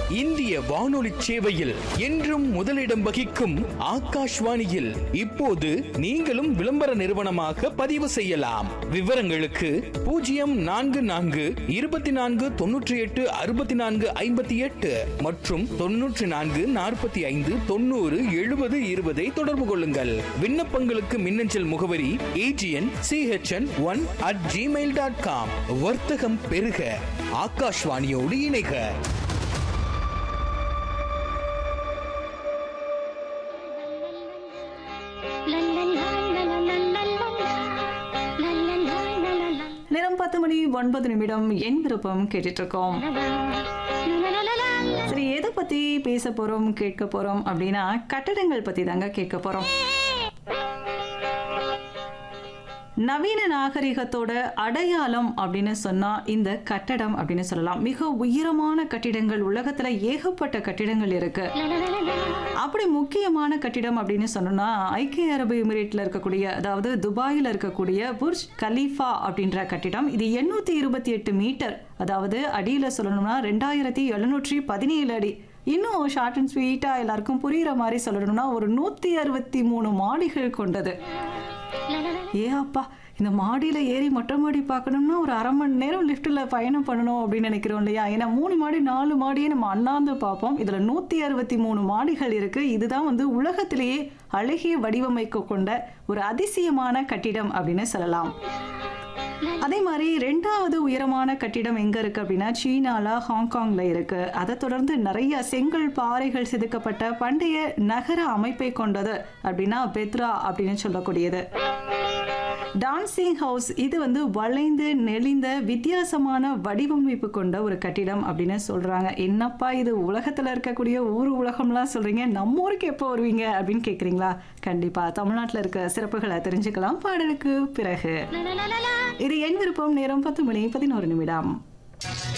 இந்திய வானொலி சேவையில் என்றும் முதலிடம் வகிக்கும் ஆகாஷ்வாணியில் இப்போது நீங்களும் விளம்பர நிறுவனமாக பதிவு செய்யலாம் விவரங்களுக்கு பூஜ்ஜியம் நான்கு நான்கு இருபத்தி நான்கு தொன்னூற்றி எட்டு அறுபத்தி நான்கு ஐம்பத்தி எட்டு மற்றும் தொன்னூற்றி நான்கு நாற்பத்தி ஐந்து தொண்ணூறு எழுபது இருபதை தொடர்பு கொள்ளுங்கள் விண்ணப்பங்களுக்கு மின்னஞ்சல் முகவரி AGN CHN one at Gmail dot com வர்த்தகம் பெருக ஆகாஷ்வாணியோடு இணைக நேரம் பத்து மணி ஒன்பது நிமிடம் என் விருப்பம் கேட்டுட்டு இருக்கோம் சரி எதை பத்தி பேச போறோம் கேட்க போறோம் அப்படின்னா கட்டடங்கள் பத்தி தாங்க கேட்க போறோம் நவீன நாகரிகத்தோட அடையாளம் அப்படின்னு சொன்னா இந்த கட்டடம் அப்படின்னு சொல்லலாம் மிக உயரமான கட்டிடங்கள் உலகத்துல ஏகப்பட்ட கட்டிடங்கள் இருக்கு அப்படி முக்கியமான கட்டிடம் அப்படின்னு சொன்னோம்னா ஐக்கிய அரபு எமிரேட்ல இருக்கக்கூடிய அதாவது துபாயில் இருக்கக்கூடிய புர்ஜ் கலீஃபா அப்படின்ற கட்டிடம் இது எண்ணூத்தி இருபத்தி எட்டு மீட்டர் அதாவது அடியில சொல்லணும்னா ரெண்டாயிரத்தி எழுநூற்றி பதினேழு அடி இன்னும் ஷார்ட் அண்ட் ஸ்வீட்டா எல்லாருக்கும் புரியுற மாதிரி சொல்லணும்னா ஒரு நூத்தி அறுபத்தி மூணு மாடிகள் கொண்டது ஏ அப்பா இந்த மாடியில் ஏறி மொட்டை மாடி பார்க்கணும்னா ஒரு அரை மணி நேரம் லிஃப்ட்டில் பயணம் பண்ணணும் அப்படின்னு நினைக்கிறோம் இல்லையா ஏன்னா மூணு மாடி நாலு மாடியை நம்ம அண்ணாந்து பார்ப்போம் இதில் நூற்றி அறுபத்தி மூணு மாடிகள் இருக்குது இதுதான் வந்து உலகத்திலேயே அழகிய வடிவமைக்க கொண்ட ஒரு அதிசயமான கட்டிடம் அப்படின்னு சொல்லலாம் அதே மாதிரி ரெண்டாவது உயரமான கட்டிடம் எங்க இருக்கு அப்படின்னா சீனால ஹாங்காங்ல இருக்கு அதை தொடர்ந்து நிறைய செங்கல் பாறைகள் செதுக்கப்பட்ட பண்டைய நகர அமைப்பை கொண்டது அப்படின்னா பெத்ரா அப்படின்னு சொல்லக்கூடியது டான்சிங் ஹவுஸ் இது வந்து வளைந்து நெளிந்த வித்தியாசமான வடிவமைப்பு கொண்ட ஒரு கட்டிடம் அப்படின்னு சொல்றாங்க என்னப்பா இது உலகத்துல இருக்கக்கூடிய ஊர் உலகம்லாம் சொல்றீங்க நம்ம ஊருக்கு எப்போ வருவீங்க அப்படின்னு கேக்குறீங்களா கண்டிப்பா தமிழ்நாட்டுல இருக்க சிறப்புகளை தெரிஞ்சுக்கலாம் பாடலுக்கு பிறகு இது என் விருப்பம் நேரம் பத்து மணி பதினோரு நிமிடம்